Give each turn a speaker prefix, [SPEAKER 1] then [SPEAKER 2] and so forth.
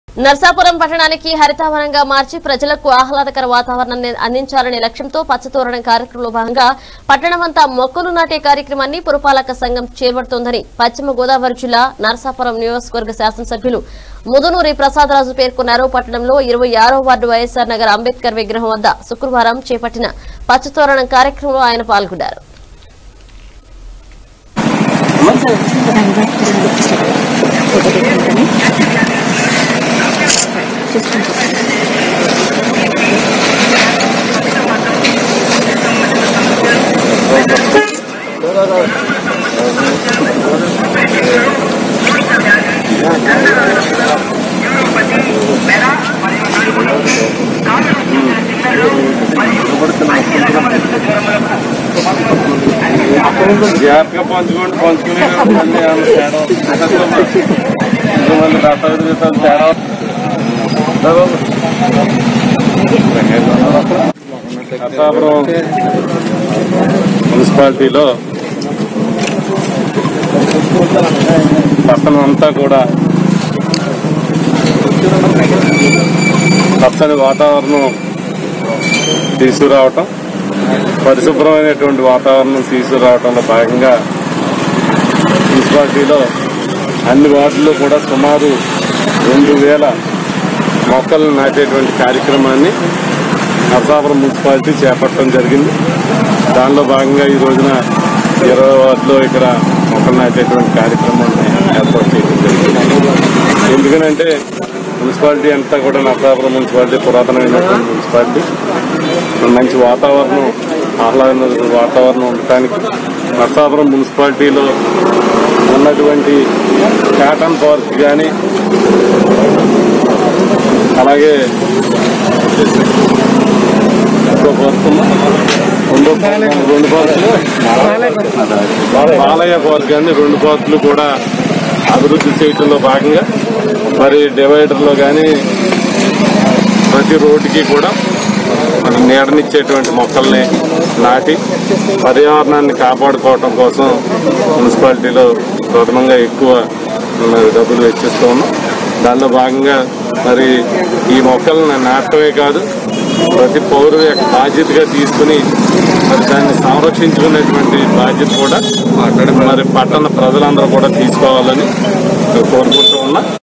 [SPEAKER 1] నర్సాపురం పట్టణానికి హరితావనంగా మార్చి ప్రజలకు ఆహ్లాదకర వాతావరణాన్ని అందించాలనే లక్ష్యంతో పచ్చతోరణం కార్యక్రమంలో భాగంగా పట్టణమంతా మొక్కలు నాటే కార్యక్రమాన్ని పురపాలక సంఘం చేపడుతోందని పశ్చిమ గోదావరి జిల్లా నర్సాపురం నియోజకవర్గ శాసనసభ్యులు ముదునూరి ప్రసాదరాజు పేర్కొన్నారు పట్టణంలో ఇరవై ఆరో వార్డు వైఎస్ఆర్ నగర్ అంబేద్కర్ విగ్రహం వద్ద శుక్రవారం చేపట్టిన పచ్చతోరణం కార్యక్రమంలో ఆయన పాల్గొన్నారు
[SPEAKER 2] జాగ్రత్తగా పంచుకోండి పంచుకుని మళ్ళీ ఏమన్నా తేడా వస్తుంది. ఇంకా మళ్ళీ రసాయన విధాలు తేడా నరసాపురం మున్సిపాలిటీలో పట్టణం అంతా కూడా పచ్చని వాతావరణం తీసుకురావటం పరిశుభ్రమైనటువంటి వాతావరణం తీసుకురావడంలో భాగంగా మున్సిపాలిటీలో అన్ని వార్డుల్లో కూడా సుమారు రెండు వేల మొక్కలు నాటేటువంటి కార్యక్రమాన్ని నరసాపురం మున్సిపాలిటీ చేపట్టడం జరిగింది దానిలో భాగంగా ఈ రోజున ఇరవై వార్డులో ఇక్కడ మొక్కలు నాటేటువంటి కార్యక్రమాన్ని ఏర్పాటు చేయడం జరిగింది ఎందుకనంటే మున్సిపాలిటీ అంతా కూడా నరసాపురం మున్సిపాలిటీ పురాతనమైనటువంటి మున్సిపాలిటీ మంచి వాతావరణం ఆహ్లాదమైన వాతావరణం ఉండటానికి నరసాపురం మున్సిపాలిటీలో ఉన్నటువంటి కాటన్ పార్క్ కానీ అలాగే ఇంకో పార్క్ ఉందా? రెండో పార్క్ రెండు పార్కులు బాలయ్య పార్క్ కానీ రెండు పార్కులు కూడా అభివృద్ధి చేయటంలో భాగంగా మరి డివైడర్లో కానీ ప్రతి రోడ్డుకి కూడా మన నీడనిచ్చేటువంటి మొక్కల్ని నాటి పర్యావరణాన్ని కాపాడుకోవటం కోసం మున్సిపాలిటీలో ప్రథమంగా ఎక్కువ మరి డబ్బులు వెచ్చిస్తూ ఉన్నాం దానిలో భాగంగా మరి ఈ మొక్కలను నాటమే కాదు ప్రతి పౌరు యొక్క బాధ్యతగా తీసుకుని మరి దాన్ని సంరక్షించుకునేటువంటి బాధ్యత కూడా మరి పట్టణ ప్రజలందరూ కూడా తీసుకోవాలని కోరుకుంటూ ఉన్నా